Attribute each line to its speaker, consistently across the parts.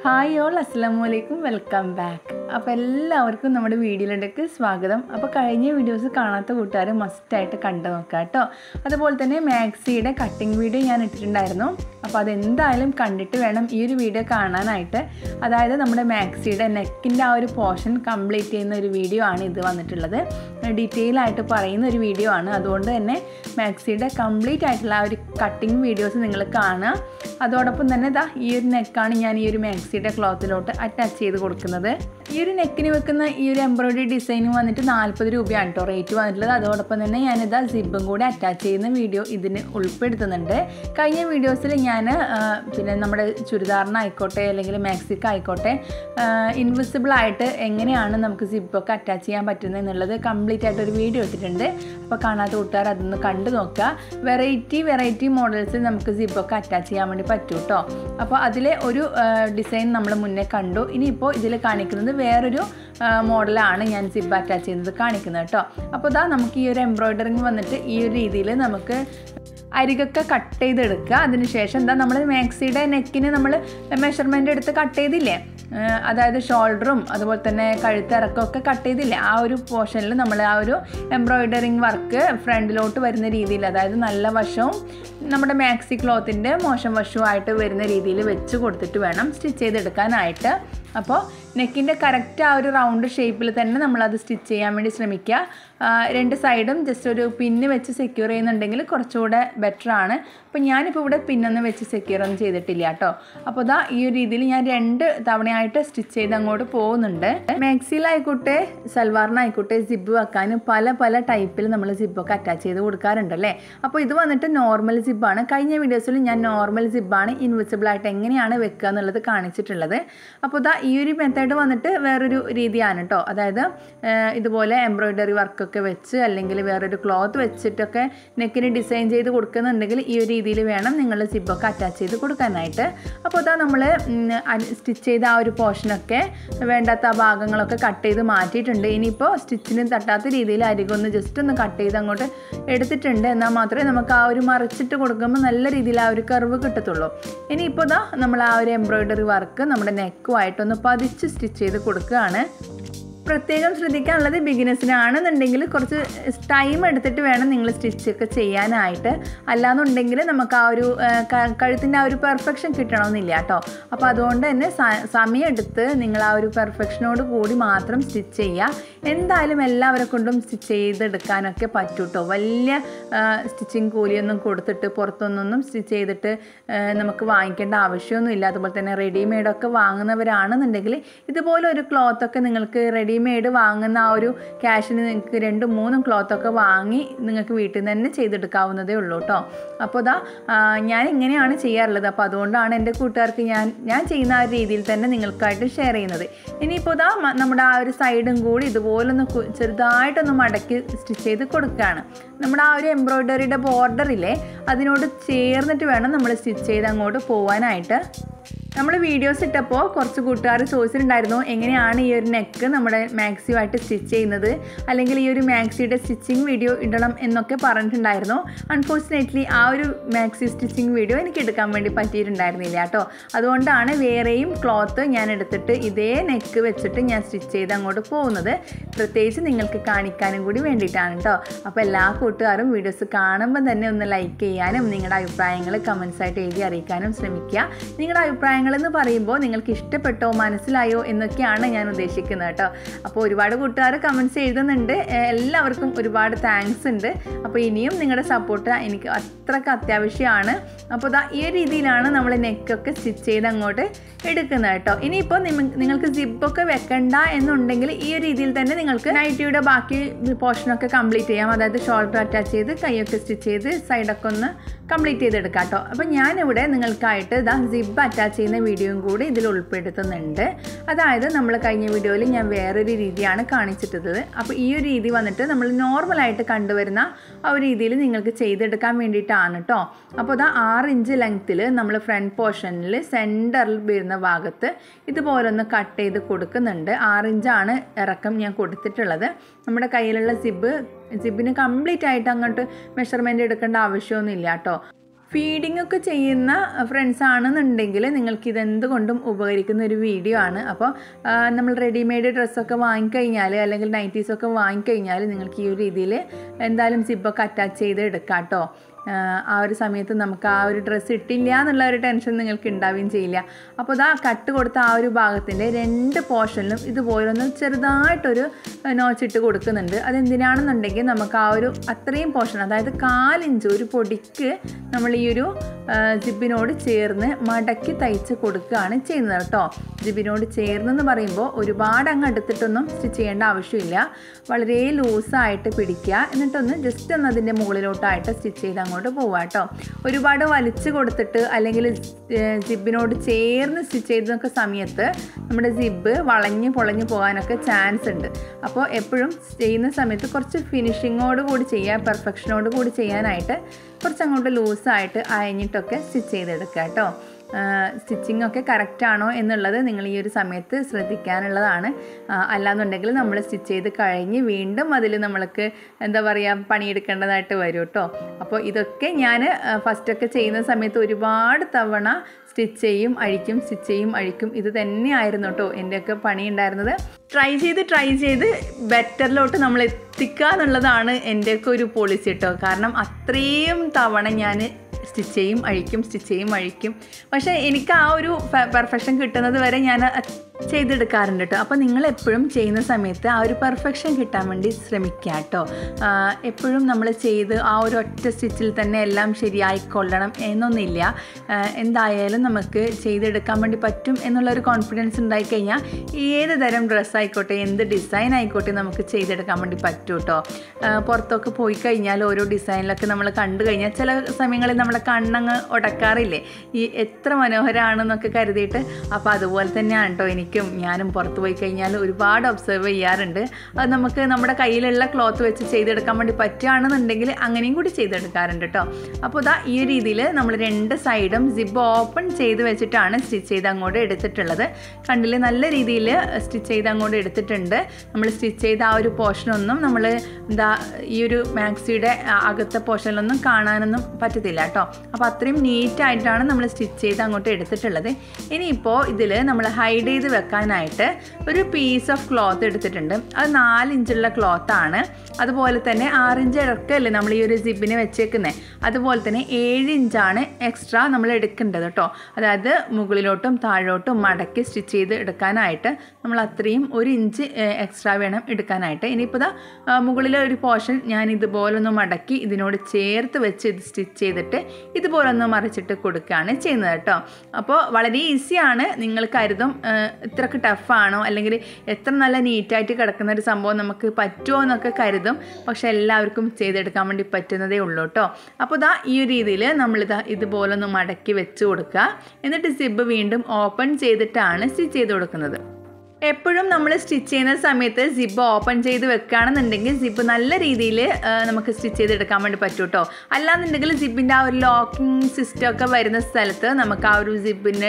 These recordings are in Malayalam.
Speaker 1: ഹായ് ഓൾ അസ്സാം വലൈക്കും വെൽക്കം ബാക്ക് അപ്പോൾ എല്ലാവർക്കും നമ്മുടെ വീഡിയോയിലേക്ക് സ്വാഗതം അപ്പോൾ കഴിഞ്ഞ വീഡിയോസ് കാണാത്ത കൂട്ടുകാർ മസ്റ്റായിട്ട് കണ്ടു നോക്കുക കേട്ടോ അതുപോലെ തന്നെ മാക്സിയുടെ കട്ടിങ് വീഡിയോ ഞാൻ ഇട്ടിട്ടുണ്ടായിരുന്നു അപ്പോൾ അതെന്തായാലും കണ്ടിട്ട് വേണം ഈ ഒരു വീഡിയോ കാണാനായിട്ട് അതായത് നമ്മുടെ മാക്സിയുടെ നെക്കിൻ്റെ ആ ഒരു പോർഷൻ കംപ്ലീറ്റ് ചെയ്യുന്ന ഒരു വീഡിയോ ആണ് ഇത് വന്നിട്ടുള്ളത് ഡീറ്റെയിൽ ആയിട്ട് പറയുന്ന ഒരു വീഡിയോ ആണ് അതുകൊണ്ട് തന്നെ മാക്സിയുടെ കംപ്ലീറ്റ് ആയിട്ടുള്ള ആ ഒരു കട്ടിങ് വീഡിയോസ് നിങ്ങൾ കാണുക അതോടൊപ്പം തന്നെ ഇതാ ഈ ഒരു നെക്കാണ് ഞാൻ ഈ ഒരു മാക്സിയുടെ ക്ലോത്തിലോട്ട് അറ്റാച്ച് ചെയ്ത് കൊടുക്കുന്നത് ഈ ഒരു നെക്കിന് വെക്കുന്ന ഈ ഒരു എംബ്രോയിഡറി ഡിസൈൻ വന്നിട്ട് നാൽപ്പത് രൂപയാണ് കേട്ടോ റേറ്റ് വന്നിട്ടുള്ളത് അതോടൊപ്പം തന്നെ ഞാനിതാ സിബും കൂടി അറ്റാച്ച് ചെയ്യുന്ന വീഡിയോ ഇതിന് ഉൾപ്പെടുത്തുന്നുണ്ട് കഴിഞ്ഞ വീഡിയോസിൽ ഞാൻ പിന്നെ നമ്മുടെ ചുരിദാറിനായിക്കോട്ടെ അല്ലെങ്കിൽ മാക്സിക്ക് ആയിക്കോട്ടെ ഇൻവിസിബിൾ ആയിട്ട് എങ്ങനെയാണ് നമുക്ക് സിബൊക്കെ അറ്റാച്ച് ചെയ്യാൻ പറ്റുന്നത് എന്നുള്ളത് കംപ്ലീറ്റ് ആയിട്ട് ഒരു വീഡിയോ ഇട്ടിട്ടുണ്ട് അപ്പോൾ കാണാത്ത കൂട്ടുകാർ അതൊന്ന് കണ്ടു നോക്കുക വെറൈറ്റി വെറൈറ്റി മോഡൽസിൽ നമുക്ക് സിബൊക്കെ അറ്റാച്ച് ചെയ്യാൻ വേണ്ടി പറ്റും കേട്ടോ അപ്പോൾ അതിലെ ഒരു ഡിസൈൻ നമ്മൾ മുന്നേ കണ്ടു ഇനിയിപ്പോൾ ഇതിൽ കാണിക്കുന്നത് വേറൊരു മോഡലാണ് ഞാൻ സിബ് അറ്റാച്ച് ചെയ്യുന്നത് കാണിക്കുന്നത് കേട്ടോ അപ്പോൾ ഇതാ നമുക്ക് ഈ ഒരു എംബ്രോയ്ഡറിങ് വന്നിട്ട് ഈ ഒരു രീതിയിൽ നമുക്ക് അരികൊക്കെ കട്ട് ചെയ്തെടുക്കുക അതിനുശേഷം എന്താ നമ്മൾ മാക്സിയുടെ നെക്കിന് നമ്മൾ മെഷർമെൻ്റ് എടുത്ത് കട്ട് ചെയ്തില്ലേ അതായത് ഷോൾഡറും അതുപോലെ തന്നെ കഴുത്തിറക്കമൊക്കെ കട്ട് ചെയ്തില്ലേ ആ ഒരു പോർഷനിൽ നമ്മൾ ആ ഒരു എംബ്രോയ്ഡറിങ് വർക്ക് ഫ്രണ്ടിലോട്ട് വരുന്ന രീതിയിൽ അതായത് നല്ല വശവും നമ്മുടെ മാക്സി ക്ലോത്തിൻ്റെ മോശം വശവുമായിട്ട് വരുന്ന രീതിയിൽ വെച്ച് കൊടുത്തിട്ട് വേണം സ്റ്റിച്ച് ചെയ്തെടുക്കാനായിട്ട് അപ്പോൾ നെക്കിൻ്റെ കറക്റ്റ് ആ ഒരു റൗണ്ട് ഷേപ്പിൽ തന്നെ നമ്മളത് സ്റ്റിച്ച് ചെയ്യാൻ വേണ്ടി ശ്രമിക്കുക രണ്ട് സൈഡും ജസ്റ്റ് ഒരു പിന്ന് വെച്ച് സെക്യൂർ ചെയ്യുന്നുണ്ടെങ്കിൽ കുറച്ചുകൂടെ ബെറ്റർ ആണ് അപ്പോൾ ഞാനിപ്പോൾ ഇവിടെ പിന്നൊന്നും വെച്ച് സെക്യൂർ ഒന്നും ചെയ്തിട്ടില്ല കേട്ടോ അപ്പോൾ ഇതാ ഈ ഒരു രീതിയിൽ ഞാൻ രണ്ട് തവണയായിട്ട് സ്റ്റിച്ച് ചെയ്ത് അങ്ങോട്ട് പോകുന്നുണ്ട് മാക്സിയിലായിക്കോട്ടെ സൽവാറിനായിക്കോട്ടെ സിബ് വെക്കാനും പല പല ടൈപ്പിൽ നമ്മൾ സിബൊക്കെ അറ്റാച്ച് ചെയ്ത് കൊടുക്കാറുണ്ടല്ലേ അപ്പോൾ ഇത് വന്നിട്ട് നോർമൽ സിബാണ് കഴിഞ്ഞ വീഡിയോസിൽ ഞാൻ നോർമൽ സിബാണ് ഇൻവിസിബിൾ ആയിട്ട് എങ്ങനെയാണ് വെക്കുക എന്നുള്ളത് കാണിച്ചിട്ടുള്ളത് അപ്പോൾ ഇതാ ഈ ഒരു മെത്തേഡ് വന്നിട്ട് വേറൊരു രീതിയാണ് കേട്ടോ അതായത് ഇതുപോലെ എംബ്രോയ്ഡറി വർക്കൊക്കെ വെച്ച് അല്ലെങ്കിൽ വേറൊരു ക്ലോത്ത് വെച്ചിട്ടൊക്കെ നെക്കിന് ഡിസൈൻ ചെയ്ത് കൊടുക്കുന്നുണ്ടെങ്കിൽ ഈ ഒരു രീതിയിൽ വേണം നിങ്ങൾ സിബൊക്കെ അറ്റാച്ച് ചെയ്ത് കൊടുക്കാനായിട്ട് അപ്പോൾ അതാ നമ്മൾ സ്റ്റിച്ച് ചെയ്ത ആ ഒരു പോർഷനൊക്കെ വേണ്ടാത്ത ആ ഭാഗങ്ങളൊക്കെ കട്ട് ചെയ്ത് മാറ്റിയിട്ടുണ്ട് ഇനിയിപ്പോൾ സ്റ്റിച്ചിന് തട്ടാത്ത രീതിയിൽ അരികൊന്ന് ജസ്റ്റ് ഒന്ന് കട്ട് ചെയ്ത് അങ്ങോട്ട് എടുത്തിട്ടുണ്ട് എന്നാൽ മാത്രമേ നമുക്ക് ആ ഒരു മറിച്ചിട്ട് കൊടുക്കുമ്പോൾ നല്ല രീതിയിൽ ആ ഒരു കർവ് കിട്ടത്തുള്ളൂ ഇനിയിപ്പോൾ ഇതാ നമ്മൾ ആ ഒരു എംബ്രോയ്ഡറി വർക്ക് നമ്മുടെ നെക്കുമായിട്ടൊന്ന് പതിച്ച് സ്റ്റിച്ച് ചെയ്ത് കൊടുക്കുകയാണ് പ്രത്യേകം ശ്രദ്ധിക്കാനുള്ളത് ബിഗിനേഴ്സിനാണെന്നുണ്ടെങ്കിൽ കുറച്ച് ടൈം എടുത്തിട്ട് വേണം നിങ്ങൾ സ്റ്റിച്ചൊക്കെ ചെയ്യാനായിട്ട് അല്ലാന്നുണ്ടെങ്കിൽ നമുക്ക് ആ ഒരു കഴുത്തിൻ്റെ ആ ഒരു പെർഫെക്ഷൻ കിട്ടണമെന്നില്ല കേട്ടോ അപ്പോൾ അതുകൊണ്ട് തന്നെ സമയം എടുത്ത് നിങ്ങൾ ആ ഒരു പെർഫെക്ഷനോട് കൂടി മാത്രം സ്റ്റിച്ച് ചെയ്യുക എന്തായാലും എല്ലാവരെ കൊണ്ടും സ്റ്റിച്ച് ചെയ്തെടുക്കാനൊക്കെ പറ്റും കേട്ടോ വലിയ സ്റ്റിച്ചിങ് കൂലിയൊന്നും കൊടുത്തിട്ട് പുറത്തൊന്നും സ്റ്റിച്ച് ചെയ്തിട്ട് നമുക്ക് വാങ്ങിക്കേണ്ട ആവശ്യമൊന്നുമില്ല അതുപോലെ തന്നെ റെഡിമെയ്ഡൊക്കെ വാങ്ങുന്നവരാണെന്നുണ്ടെങ്കിൽ ഇതുപോലെ ഒരു ക്ലോത്തൊക്കെ നിങ്ങൾക്ക് റെഡിമെയ്ഡ് വാങ്ങുന്ന ആ ഒരു ക്യാഷിന് നിങ്ങൾക്ക് രണ്ടും മൂന്നും ക്ലോത്തൊക്കെ വാങ്ങി നിങ്ങൾക്ക് വീട്ടിൽ നിന്ന് തന്നെ ചെയ്തെടുക്കാവുന്നതേ ഉള്ളൂ കേട്ടോ അപ്പോൾ ഇതാ ഞാൻ ഇങ്ങനെയാണ് ചെയ്യാറുള്ളത് അപ്പോൾ അതുകൊണ്ടാണ് എൻ്റെ കൂട്ടുകാർക്ക് ഞാൻ ഞാൻ ചെയ്യുന്ന ആ ഒരു രീതിയിൽ തന്നെ നിങ്ങൾക്കായിട്ട് ഷെയർ ചെയ്യുന്നത് ഇനിയിപ്പോൾ ഇതാ നമ്മുടെ ആ ഒരു സൈഡും കൂടി ഇതുപോലൊന്ന് ചെറുതായിട്ടൊന്ന് മടക്കി സ്റ്റിച്ച് ചെയ്ത് കൊടുക്കുകയാണ് നമ്മുടെ ആ ഒരു എംബ്രോയ്ഡറിയുടെ ബോർഡറില്ലേ അതിനോട് ചേർന്നിട്ട് വേണം നമ്മൾ സ്റ്റിച്ച് ചെയ്ത് അങ്ങോട്ട് പോകാനായിട്ട് നമ്മൾ വീഡിയോസ് ഇട്ടപ്പോൾ കുറച്ച് കൂട്ടുകാർ ചോദിച്ചിട്ടുണ്ടായിരുന്നു എങ്ങനെയാണ് ഈ ഒരു നെക്ക് നമ്മുടെ മാക്സിയുമായിട്ട് സ്റ്റിച്ച് ചെയ്യുന്നത് അല്ലെങ്കിൽ ഈ ഒരു മാക്സിയുടെ സ്റ്റിച്ചിങ് വീഡിയോ ഇടണം എന്നൊക്കെ പറഞ്ഞിട്ടുണ്ടായിരുന്നു അൺഫോർച്ചുനേറ്റ്ലി ആ ഒരു മാക്സി സ്റ്റിച്ചിങ് വീഡിയോ എനിക്ക് എടുക്കാൻ വേണ്ടി പറ്റിയിട്ടുണ്ടായിരുന്നില്ല കേട്ടോ അതുകൊണ്ടാണ് വേറെയും ക്ലോത്ത് ഞാൻ എടുത്തിട്ട് ഇതേ നെക്ക് വെച്ചിട്ട് ഞാൻ സ്റ്റിച്ച് ചെയ്ത് അങ്ങോട്ട് പോകുന്നത് പ്രത്യേകിച്ച് നിങ്ങൾക്ക് കാണിക്കാനും കൂടി വേണ്ടിയിട്ടാണ് കേട്ടോ അപ്പോൾ എല്ലാ കൂട്ടുകാരും വീഡിയോസ് കാണുമ്പോൾ തന്നെ ഒന്ന് ലൈക്ക് ചെയ്യാനും നിങ്ങളുടെ അഭിപ്രായങ്ങൾ കമൻസ് ആയിട്ട് എഴുതി അറിയിക്കാനും ശ്രമിക്കുക നിങ്ങളുടെ അഭിപ്രായം എന്ന് പറയുമ്പോൾ നിങ്ങൾക്ക് ഇഷ്ടപ്പെട്ടോ മനസ്സിലായോ എന്നൊക്കെയാണ് ഞാൻ ഉദ്ദേശിക്കുന്നത് കേട്ടോ അപ്പോൾ ഒരുപാട് കൂട്ടുകാർ കമൻസ് എഴുതുന്നുണ്ട് എല്ലാവർക്കും ഒരുപാട് താങ്ക്സ് ഉണ്ട് അപ്പോൾ ഇനിയും നിങ്ങളുടെ സപ്പോർട്ട് എനിക്ക് അത്രയ്ക്ക് അത്യാവശ്യമാണ് അപ്പോൾ ഇതാ ഈ രീതിയിലാണ് നമ്മൾ നെക്കൊക്കെ സ്റ്റിച്ച് ചെയ്ത് അങ്ങോട്ട് എടുക്കുന്നത് കേട്ടോ ഇനിയിപ്പോൾ നിങ്ങൾക്ക് സിബൊക്കെ വെക്കണ്ട എന്നുണ്ടെങ്കിൽ ഈ ഒരു രീതിയിൽ തന്നെ നിങ്ങൾക്ക് നൈറ്റിയുടെ ബാക്കി പോർഷനൊക്കെ കംപ്ലീറ്റ് ചെയ്യാം അതായത് ഷോൾഡർ അറ്റാച്ച് ചെയ്ത് കൈയൊക്കെ സ്റ്റിച്ച് ചെയ്ത് സൈഡൊക്കെ ഒന്ന് കംപ്ലീറ്റ് ചെയ്തെടുക്കാം കേട്ടോ അപ്പോൾ ഞാനിവിടെ നിങ്ങൾക്കായിട്ട് ഇതാ സിബ് അറ്റാച്ച് ചെയ്യുന്ന വീഡിയോയും കൂടി ഇതിൽ ഉൾപ്പെടുത്തുന്നുണ്ട് അതായത് നമ്മൾ കഴിഞ്ഞ വീഡിയോയിൽ ഞാൻ വേറൊരു രീതിയാണ് കാണിച്ചിട്ടത് അപ്പോൾ ഈ ഒരു രീതി വന്നിട്ട് നമ്മൾ നോർമലായിട്ട് കണ്ടുവരുന്ന ആ ഒരു രീതിയിൽ നിങ്ങൾക്ക് ചെയ്തെടുക്കാൻ വേണ്ടിയിട്ടാണ് കേട്ടോ അപ്പോൾ ഇതാ ആറ് ഇഞ്ച് ലെങ്ത്തിൽ നമ്മൾ ഫ്രണ്ട് പോർഷനിൽ സെൻറ്ററിൽ വരുന്ന ഭാഗത്ത് ഇതുപോലൊന്ന് കട്ട് ചെയ്ത് കൊടുക്കുന്നുണ്ട് ആറ് ഇഞ്ചാണ് ഇറക്കം ഞാൻ കൊടുത്തിട്ടുള്ളത് നമ്മുടെ കയ്യിലുള്ള സിബ് സിബിന് കംപ്ലീറ്റ് ആയിട്ട് അങ്ങോട്ട് മെഷർമെൻറ്റ് എടുക്കേണ്ട ആവശ്യമൊന്നുമില്ല കേട്ടോ ഫീഡിംഗ് ഒക്കെ ചെയ്യുന്ന ഫ്രണ്ട്സ് ആണെന്നുണ്ടെങ്കിൽ നിങ്ങൾക്ക് ഇതെന്തുകൊണ്ടും ഉപകരിക്കുന്ന ഒരു വീഡിയോ ആണ് അപ്പോൾ ആ, നമ്മൾ റെഡിമെയ്ഡ് ഡ്രസ്സൊക്കെ വാങ്ങിക്കഴിഞ്ഞാൽ അല്ലെങ്കിൽ നൈറ്റീസൊക്കെ വാങ്ങിക്കഴിഞ്ഞാൽ നിങ്ങൾക്ക് ഈ ഒരു രീതിയിൽ എന്തായാലും സിബൊക്കെ അറ്റാച്ച് ചെയ്ത് എടുക്കാം കേട്ടോ ആ ഒരു സമയത്ത് നമുക്ക് ആ ഒരു ഡ്രസ്സ് ഇട്ടില്ല എന്നുള്ള ഒരു ടെൻഷൻ നിങ്ങൾക്ക് ഉണ്ടാവുകയും ചെയ്യില്ല അപ്പോൾ ഇതാ കട്ട് കൊടുത്ത ആ ഒരു ഭാഗത്തിൻ്റെ രണ്ട് പോർഷനിലും ഇതുപോലൊന്ന് ചെറുതായിട്ടൊരു നോച്ചിട്ട് കൊടുക്കുന്നുണ്ട് അതെന്തിനാണെന്നുണ്ടെങ്കിൽ നമുക്ക് ആ ഒരു അത്രയും പോർഷൻ അതായത് കാലിഞ്ച് ഒരു പൊടിക്ക് നമ്മൾ ഈ ഒരു ജിബിനോട് ചേർന്ന് മടക്കി തയ്ച്ച് കൊടുക്കുകയാണ് ചെയ്യുന്നത് കേട്ടോ ജിബിനോട് ചേർന്നെന്ന് പറയുമ്പോൾ ഒരുപാട് അങ്ങ് എടുത്തിട്ടൊന്നും സ്റ്റിച്ച് ചെയ്യേണ്ട ആവശ്യമില്ല വളരെ ലൂസായിട്ട് പിടിക്കുക എന്നിട്ടൊന്ന് ജസ്റ്റ് ഒന്ന് അതിൻ്റെ മുകളിലോട്ടായിട്ട് സ്റ്റിച്ച് ചെയ്ത് അങ്ങോട്ട് പോവുക കേട്ടോ ഒരുപാട് വലിച്ചു കൊടുത്തിട്ട് അല്ലെങ്കിൽ ജിബിനോട് ചേർന്ന് സ്റ്റിച്ച് ചെയ്തൊക്കെ സമയത്ത് നമ്മുടെ ജിബ് വളഞ്ഞ് പൊളഞ്ഞ് പോകാനൊക്കെ ചാൻസ് ഉണ്ട് അപ്പോൾ എപ്പോഴും ചെയ്യുന്ന സമയത്ത് കുറച്ച് ഫിനിഷിങ്ങോട് കൂടി ചെയ്യുക പെർഫെക്ഷനോട് കൂടി ചെയ്യാനായിട്ട് കുറച്ച് അങ്ങോട്ട് ലൂസായിട്ട് അയഞ്ഞിട്ടൊക്കെ സ്റ്റിച്ച് ചെയ്തെടുക്കുക കേട്ടോ സ്റ്റിച്ചിങ് ഒക്കെ കറക്റ്റ് ആണോ എന്നുള്ളത് നിങ്ങൾ ഈ ഒരു സമയത്ത് ശ്രദ്ധിക്കാനുള്ളതാണ് ആ, അല്ലാന്നുണ്ടെങ്കിൽ നമ്മൾ സ്റ്റിച്ച് ചെയ്ത് കഴിഞ്ഞ് വീണ്ടും അതിൽ നമ്മൾക്ക് എന്താ പറയുക പണിയെടുക്കേണ്ടതായിട്ട് വരും കേട്ടോ അപ്പോൾ ഇതൊക്കെ ഞാൻ ഫസ്റ്റൊക്കെ ചെയ്യുന്ന സമയത്ത് ഒരുപാട് തവണ സ്റ്റിച്ച് ചെയ്യും അഴിക്കും സ്റ്റിച്ച് ചെയ്യും അഴിക്കും ഇത് തന്നെയായിരുന്നു കേട്ടോ എൻ്റെയൊക്കെ പണി ഉണ്ടായിരുന്നത് ട്രൈ ചെയ്ത് ട്രൈ ചെയ്ത് ബെറ്ററിലോട്ട് നമ്മൾ എത്തിക്കുക എന്നുള്ളതാണ് എൻ്റെയൊക്കെ ഒരു പോളിസി കേട്ടോ കാരണം അത്രയും തവണ ഞാൻ സ്റ്റിച്ച് ചെയ്യും അഴിക്കും സ്റ്റിച്ച് ചെയ്യും അഴിക്കും പക്ഷേ എനിക്ക് ആ ഒരു പെർഫെക്ഷൻ കിട്ടുന്നത് വരെ ഞാൻ ചെയ്തെടുക്കാറുണ്ട് കേട്ടോ അപ്പോൾ നിങ്ങൾ എപ്പോഴും ചെയ്യുന്ന സമയത്ത് ആ ഒരു പെർഫെക്ഷൻ കിട്ടാൻ വേണ്ടി ശ്രമിക്കുക കേട്ടോ എപ്പോഴും നമ്മൾ ചെയ്ത് ആ ഒരു ഒറ്റ സ്റ്റിച്ചിൽ തന്നെ എല്ലാം ശരിയായിക്കൊള്ളണം എന്നൊന്നുമില്ല ആ, എന്തായാലും നമുക്ക് ചെയ്തെടുക്കാൻ വേണ്ടി പറ്റും എന്നുള്ളൊരു കോൺഫിഡൻസ് ഉണ്ടായിക്കഴിഞ്ഞാൽ ഏത് തരം ഡ്രസ്സ് ആയിക്കോട്ടെ എന്ത് ഡിസൈൻ ആയിക്കോട്ടെ നമുക്ക് ചെയ്തെടുക്കാൻ വേണ്ടി പറ്റും കേട്ടോ ആ, പുറത്തൊക്കെ പോയി കഴിഞ്ഞാൽ ഓരോ ഡിസൈനിലൊക്കെ നമ്മൾ കണ്ടു കഴിഞ്ഞാൽ ചില സമയങ്ങളിൽ നമ്മളെ കണ്ണങ്ങ് ഉടക്കാറില്ലേ ഈ എത്ര മനോഹരമാണെന്നൊക്കെ കരുതിയിട്ട് അപ്പോൾ അതുപോലെ തന്നെയാണ് കേട്ടോ എനിക്കും ഞാനും പുറത്ത് പോയി കഴിഞ്ഞാൽ ഒരുപാട് ഒബ്സർവ് ചെയ്യാറുണ്ട് അത് നമുക്ക് നമ്മുടെ കയ്യിലുള്ള ക്ലോത്ത് വെച്ച് ചെയ്തെടുക്കാൻ വേണ്ടി പറ്റുകയാണെന്നുണ്ടെങ്കിൽ അങ്ങനെയും കൂടി ചെയ്തെടുക്കാറുണ്ട് കേട്ടോ അപ്പോൾ ഇതാ ഈ ഒരു രീതിയിൽ നമ്മൾ രണ്ട് സൈഡും സിബ് ഓപ്പൺ ചെയ്ത് വെച്ചിട്ടാണ് സ്റ്റിച്ച് ചെയ്ത് അങ്ങോട്ട് എടുത്തിട്ടുള്ളത് കണ്ടില്ലേ നല്ല രീതിയിൽ സ്റ്റിച്ച് ചെയ്ത് അങ്ങോട്ട് എടുത്തിട്ടുണ്ട് നമ്മൾ സ്റ്റിച്ച് ചെയ്ത ആ ഒരു പോർഷനൊന്നും നമ്മൾ എന്താ ഈ ഒരു മാക്സിയുടെ അകത്തെ പോർഷനിലൊന്നും കാണാനൊന്നും പറ്റത്തില്ല കേട്ടോ അപ്പോൾ അത്രയും നീറ്റായിട്ടാണ് നമ്മൾ സ്റ്റിച്ച് ചെയ്ത് അങ്ങോട്ട് എടുത്തിട്ടുള്ളത് ഇനിയിപ്പോൾ ഇതിൽ നമ്മൾ ഹൈഡ് ചെയ്ത് വെക്കാനായിട്ട് ഒരു പീസ് ഓഫ് ക്ലോത്ത് എടുത്തിട്ടുണ്ട് അത് നാലിഞ്ചുള്ള ക്ലോത്താണ് അതുപോലെ തന്നെ ആറിഞ്ച് ഇറക്കല്ലേ നമ്മൾ ഈ ഒരു സിബിന് വെച്ചേക്കുന്നത് അതുപോലെ തന്നെ ഏഴ് ഇഞ്ചാണ് എക്സ്ട്രാ നമ്മൾ എടുക്കേണ്ടത് കേട്ടോ അതായത് മുകളിലോട്ടും താഴോട്ടും മടക്കി സ്റ്റിച്ച് ചെയ്ത് എടുക്കാനായിട്ട് നമ്മൾ അത്രയും ഒരു ഇഞ്ച് എക്സ്ട്രാ വേണം എടുക്കാനായിട്ട് ഇനിയിപ്പോൾ ഇതാ ആ, മുകളിലെ ഒരു പോർഷൻ ഞാൻ ഇതുപോലൊന്ന് മടക്കി ഇതിനോട് ചേർത്ത് വെച്ച് ഇത് സ്റ്റിച്ച് ചെയ്തിട്ട് ഇതുപോലൊന്ന് മറിച്ചിട്ട് കൊടുക്കുകയാണ് ചെയ്യുന്നത് കേട്ടോ അപ്പോൾ വളരെ ഈസിയാണ് നിങ്ങൾ കരുതും ആ, ഇത്രക്ക് ടഫാണോ അല്ലെങ്കിൽ എത്ര നല്ല നീറ്റായിട്ട് കിടക്കുന്ന ഒരു സംഭവം നമുക്ക് പറ്റുമോ എന്നൊക്കെ കരുതും പക്ഷെ എല്ലാവർക്കും ചെയ്തെടുക്കാൻ വേണ്ടി പറ്റുന്നതേ ഉള്ളൂ കേട്ടോ അപ്പോൾ ഇതാ ഈ ഒരു രീതിയിൽ നമ്മളിതാ ഇതുപോലൊന്ന് മടക്കി വെച്ച് കൊടുക്കുക എന്നിട്ട് സിബ് വീണ്ടും ഓപ്പൺ ചെയ്തിട്ടാണ് സ്റ്റിച്ച് ചെയ്ത് കൊടുക്കുന്നത് എപ്പോഴും നമ്മൾ സ്റ്റിച്ച് ചെയ്യുന്ന സമയത്ത് സിബ് ഓപ്പൺ ചെയ്ത് വെക്കുകയാണെന്നുണ്ടെങ്കിൽ സിബ് നല്ല രീതിയിൽ നമുക്ക് സ്റ്റിച്ച് ചെയ്തെടുക്കാൻ വേണ്ടി പറ്റും കേട്ടോ അല്ലാന്നുണ്ടെങ്കിൽ സിബിൻ്റെ ആ ഒരു ലോക്കിംഗ് സിസ്റ്റം ഒക്കെ വരുന്ന സ്ഥലത്ത് നമുക്ക് ആ ഒരു സിബിന്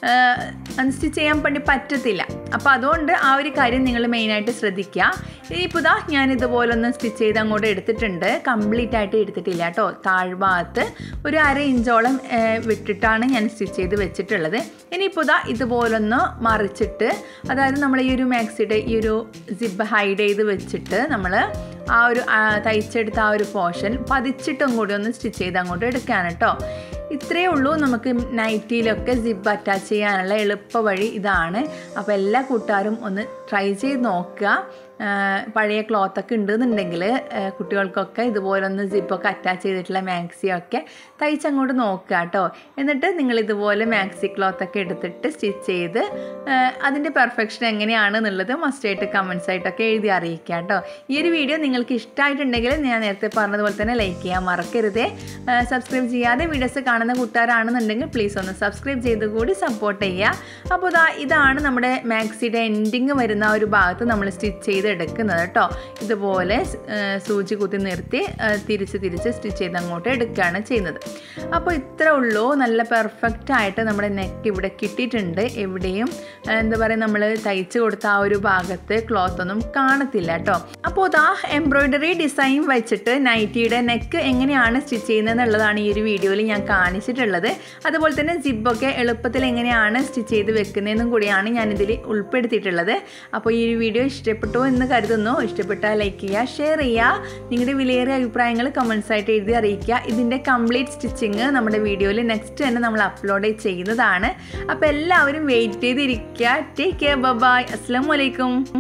Speaker 1: സ്റ്റിച്ച് ചെയ്യാൻ വേണ്ടി പറ്റത്തില്ല അപ്പോൾ അതുകൊണ്ട് ആ ഒരു കാര്യം നിങ്ങൾ മെയിനായിട്ട് ശ്രദ്ധിക്കുക ഇനിയിപ്പോൾ ഇതാ ഞാൻ ഇതുപോലെ ഒന്ന് സ്റ്റിച്ച് ചെയ്ത് അങ്ങോട്ട് എടുത്തിട്ടുണ്ട് കംപ്ലീറ്റ് ആയിട്ട് എടുത്തിട്ടില്ല കേട്ടോ താഴ്ഭാഗത്ത് ഒരു അര ഇഞ്ചോളം ആ, വിട്ടിട്ടാണ് ഞാൻ സ്റ്റിച്ച് ചെയ്ത് വെച്ചിട്ടുള്ളത് ഇനിയിപ്പോൾ ഇതാ ഇതുപോലൊന്ന് മറിച്ചിട്ട് അതായത് നമ്മൾ ഈ ഒരു മാക്സിയുടെ ഈ ഒരു സിബ് ഹൈഡ് ചെയ്ത് വെച്ചിട്ട് നമ്മൾ ആ ഒരു ആ, തയ്ച്ചെടുത്ത ആ ഒരു പോർഷൻ പതിച്ചിട്ടും കൂടി ഒന്ന് സ്റ്റിച്ച് ചെയ്ത് അങ്ങോട്ട് എടുക്കുകയാണ് കേട്ടോ ഇത്രയേ ഉള്ളൂ നമുക്ക് നൈറ്റിയിലൊക്കെ സിബ് അറ്റാച്ച് ചെയ്യാനുള്ള എളുപ്പ വഴി ഇതാണ് അപ്പോൾ എല്ലാ കൂട്ടുകാരും ഒന്ന് ട്രൈ ചെയ്ത് നോക്കുക ആ, പഴയ ക്ലോത്തൊക്കെ ഉണ്ടെന്നുണ്ടെങ്കിൽ ആ, കുട്ടികൾക്കൊക്കെ ഇതുപോലൊന്ന് സിപ്പൊക്കെ അറ്റാച്ച് ചെയ്തിട്ടുള്ള മാക്സിയൊക്കെ തയ്ച്ചങ്ങോട്ട് നോക്കുക കേട്ടോ എന്നിട്ട് നിങ്ങൾ ഇതുപോലെ മാക്സി ക്ലോത്തൊക്കെ എടുത്തിട്ട് സ്റ്റിച്ച് ചെയ്ത് ആ, അതിൻ്റെ പെർഫെക്ഷൻ എങ്ങനെയാണ് എന്നുള്ളത് മസ്റ്റായിട്ട് കമൻസ് ആയിട്ടൊക്കെ എഴുതി അറിയിക്കുക കേട്ടോ ഈ ഒരു വീഡിയോ നിങ്ങൾക്ക് ഇഷ്ടമായിട്ടുണ്ടെങ്കിൽ ഞാൻ നേരത്തെ പറഞ്ഞതുപോലെ തന്നെ ലൈക്ക് ചെയ്യാൻ മറക്കരുതേ സബ്സ്ക്രൈബ് ചെയ്യാതെ വീഡിയോസ് കാണുന്ന കൂട്ടുകാരാണെന്നുണ്ടെങ്കിൽ പ്ലീസ് ഒന്ന് സബ്സ്ക്രൈബ് ചെയ്ത് കൂടി സപ്പോർട്ട് ചെയ്യുക അപ്പോൾ ഇതാ ഇതാണ് നമ്മുടെ മാക്സിയുടെ എൻഡിങ് വരുന്ന ആ ഒരു ഭാഗത്ത് നമ്മൾ സ്റ്റിച്ച് ചെയ്ത് ചെയ്തെടുക്കുന്നത് കേട്ടോ ഇതുപോലെ സൂചി കുത്തി നിർത്തി തിരിച്ച് തിരിച്ച് സ്റ്റിച്ച് ചെയ്ത് അങ്ങോട്ട് എടുക്കുകയാണ് ചെയ്യുന്നത് അപ്പോൾ ഇത്ര ഉള്ളൂ നല്ല പെർഫെക്റ്റ് ആയിട്ട് നമ്മുടെ നെക്ക് ഇവിടെ കിട്ടിയിട്ടുണ്ട് എവിടെയും എന്താ പറയുക നമ്മൾ തയ്ച്ച് കൊടുത്ത ആ ഒരു ഭാഗത്ത് ക്ലോത്ത് ഒന്നും കാണത്തില്ല കേട്ടോ അപ്പോൾ ഇതാ എംബ്രോയ്ഡറി ഡിസൈൻ വെച്ചിട്ട് നൈറ്റിയുടെ നെക്ക് എങ്ങനെയാണ് സ്റ്റിച്ച് ചെയ്യുന്നത് എന്നുള്ളതാണ് ഈ ഒരു വീഡിയോയിൽ ഞാൻ കാണിച്ചിട്ടുള്ളത് അതുപോലെ തന്നെ ജിബൊക്കെ എളുപ്പത്തിൽ എങ്ങനെയാണ് സ്റ്റിച്ച് ചെയ്ത് വെക്കുന്നതെന്നും കൂടിയാണ് ഞാനിതിൽ ഉൾപ്പെടുത്തിയിട്ടുള്ളത് അപ്പോൾ ഈ ഒരു വീഡിയോ ഇഷ്ടപ്പെട്ടു എന്ന് കരുതുന്നു ഇഷ്ടപ്പെട്ടാൽ ലൈക്ക് ചെയ്യുക ഷെയർ ചെയ്യുക നിങ്ങളുടെ വിലയേറിയ അഭിപ്രായങ്ങൾ കമൻസ് ആയിട്ട് എഴുതി അറിയിക്കുക ഇതിൻ്റെ കംപ്ലീറ്റ് സ്റ്റിച്ചിങ് നമ്മുടെ വീഡിയോയിൽ നെക്സ്റ്റ് തന്നെ നമ്മൾ അപ്ലോഡ് ചെയ്യുന്നതാണ് അപ്പോൾ എല്ലാവരും വെയിറ്റ് ചെയ്തിരിക്കുക ടേക്ക് കെയർ ബൈ അസ്സാം വലൈക്കും